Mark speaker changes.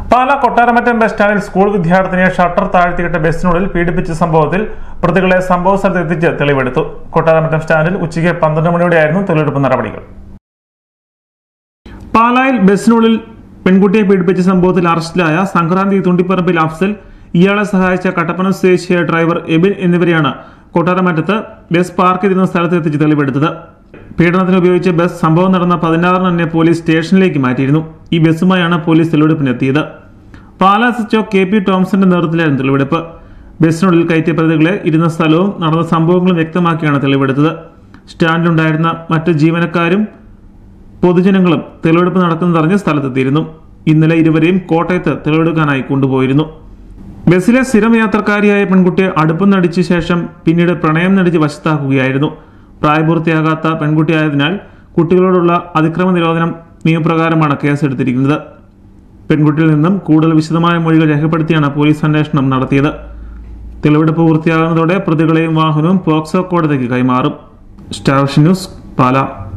Speaker 1: പാല Kottaramattam bus സ്റ്റാൻഡിൽ school വിദ്യാർത്ഥിനിയെ shutter താഴ്ത്തിയിട്ട ബസ്സിനുള്ളിൽ പീഡിപ്പിച്ച സംഭവത്തിൽ പ്രതികളെ സംഭവ സ്ഥലത്ത് എത്തിച്ച് തെളിവെടുത്തു കൊട്ടാരമറ്റം സ്റ്റാൻഡിൽ ഉച്ചയ്ക്ക് പന്ത്രണ്ട് മണിയോടെയായിരുന്നു തെളിവെടുപ്പ് നടപടികൾ പാലായിൽ ബസ്സിനുള്ളിൽ പെൺകുട്ടിയെ പീഡിപ്പിച്ച സംഭവത്തിൽ അറസ്റ്റിലായ സംക്രാന്തി തുണ്ടിപ്പറമ്പിൽ അഫ്സൽ ഇയാളെ സഹായിച്ച കട്ടപ്പന സ്വദേശിയായ ഡ്രൈവർ എബിൻ എന്നിവരെയാണ് കൊട്ടാരമറ്റത്ത് ബസ് പാർക്ക് ചെയ്തിരുന്ന സ്ഥലത്ത് എത്തിച്ച് തെളിവെടുത്തത് പീഡനത്തിന് ഉപയോഗിച്ച ബസ് സംഭവം നടന്ന പതിനാറിന് തന്നെ പോലീസ് സ്റ്റേഷനിലേക്ക് മാറ്റിയിരുന്നു ഈ ബസ്സുമായാണ് പോലീസ് തെളിവെടുപ്പിനെത്തിയത് പാലാ എസ്എച്ച്ഒ കെ പി ടോംസന്റെ നേതൃത്വത്തിലായിരുന്നു തെളിവെടുപ്പ് ബസ്സിനുള്ളിൽ കയറ്റിയ പ്രതികളെ ഇരുന്ന സ്ഥലവും നടന്ന സംഭവങ്ങളും വ്യക്തമാക്കിയാണ് തെളിവെടുത്തത് സ്റ്റാൻഡിലുണ്ടായിരുന്ന മറ്റ് ജീവനക്കാരും പൊതുജനങ്ങളും തെളിവെടുപ്പ് നടക്കുന്നതറിഞ്ഞ് സ്ഥലത്തെത്തിയിരുന്നു ഇന്നലെ ഇരുവരെയും കോട്ടയത്ത് തെളിവെടുക്കാനായി കൊണ്ടുപോയിരുന്നു ബസ്സിലെ സ്ഥിരം യാത്രക്കാരിയായ പെൺകുട്ടിയെ അടുപ്പം നടിച്ച ശേഷം പിന്നീട് പ്രണയം നടിച്ച് വശത്താക്കുകയായിരുന്നു പ്രായപൂർത്തിയാകാത്ത പെൺകുട്ടിയായതിനാൽ കുട്ടികളോടുള്ള അതിക്രമ നിരോധനം നിയമപ്രകാരമാണ് കേസെടുത്തിരിക്കുന്നത് പെൺകുട്ടിയിൽ നിന്നും കൂടുതൽ വിശദമായ മൊഴികൾ രേഖപ്പെടുത്തിയാണ് പോലീസ് അന്വേഷണം നടത്തിയത് തെളിവെടുപ്പ് പൂർത്തിയാകുന്നതോടെ പ്രതികളെയും വാഹനവും പോക്സോ കോടതിക്ക് കൈമാറും സ്റ്റാർ വിഷൻ ന്യൂസ് പാല